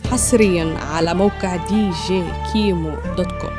حصريا على موقع دي جي كيمو دوت كوم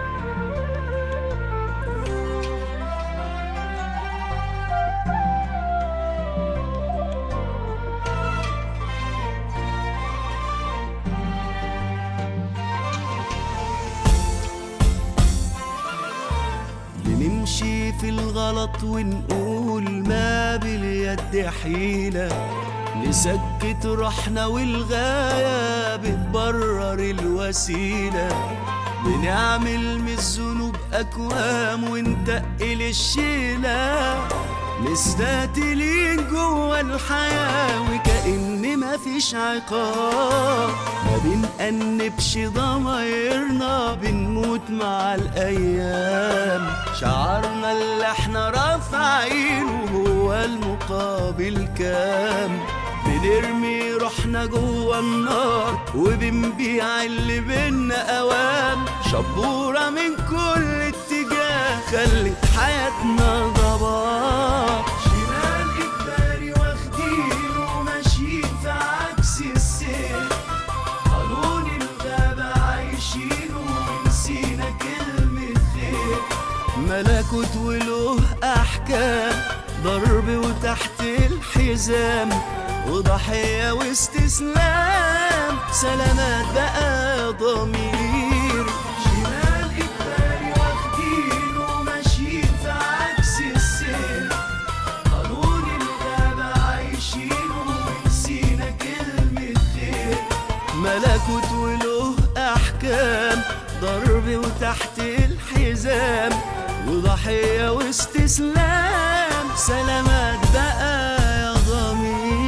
بنمشي في الغلط ونقول ما باليد حيلة نسكت روحنا والغاية بتبرر الوسيلة بنعمل من الذنوب أكوام ونتقل الشيلة مستقتلين جوا الحياة وكأن مفيش عقاب ما بنأنبش ضمايرنا بنموت مع الأيام شعرنا اللي احنا رافعينه هو المقابل كام بنرمي روحنا جوا النار وبنبيع اللي بينا أوام شبورة من كل اتجاه خلت حياتنا ضباب شمال إجباري واخدين وماشيين في عكس السير قانون الغابة عايشين ونسينا كلمة خير ملكوت وله أحكام ضرب وتحت الحزام وضحية واستسلام سلامات بقى ضمير شمال إجباري واخدين وماشيين في عكس السير قانون الغابة عايشين ونسينا كلمة خير ملكوت وله أحكام ضرب وتحت الحزام وضحية واستسلام سلامات بقى يا ضمير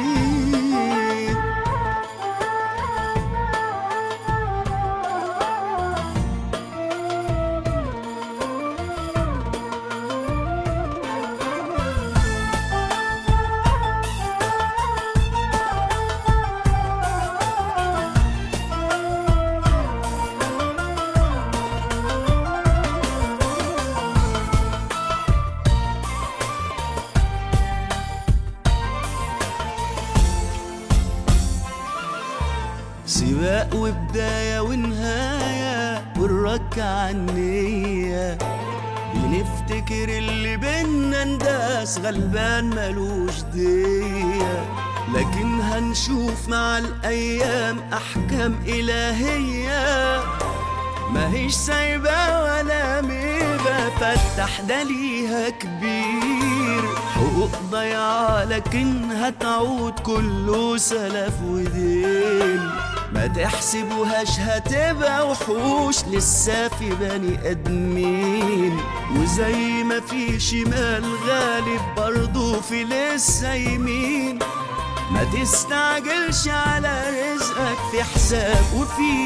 سباق وبداية ونهاية والركعة النية بنفتكر اللي بينا نداس غلبان ملوش دية لكن هنشوف مع الأيام أحكام إلهية ماهيش سايبة ولا ميبة فتح ده ليها كبير حقوق ضيعة لكن هتعود كله سلف ودين ما تحسبوهاش هتبقى وحوش لسه في بني ادمين وزي ما في شمال غالب برضه في لسه يمين ما تستعجلش على رزقك في حساب وفي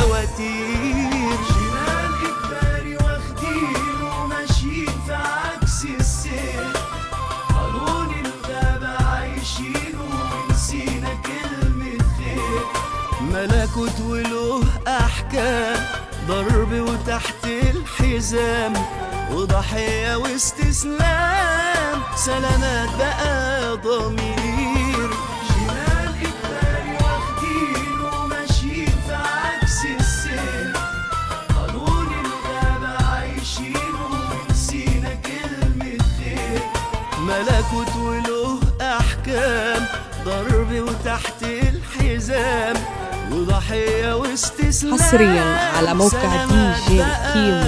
فواتير شمال إجباري واخدين وماشيين في عكس السير قانون الغابة عايشين ونسينا كلمة خير ملكوت وله أحكام ضرب وتحت الحزام وضحية واستسلام سلامات بقى ضمير شمال إجباري واخدين وماشيين في عكس السير قانون الغابة عايشين ونسينا كلمة خير ملكوت وله أحكام ضرب وتحت الحزام وضحية واستسلام حصريا على موقع دي سلامات جي بقى كيمو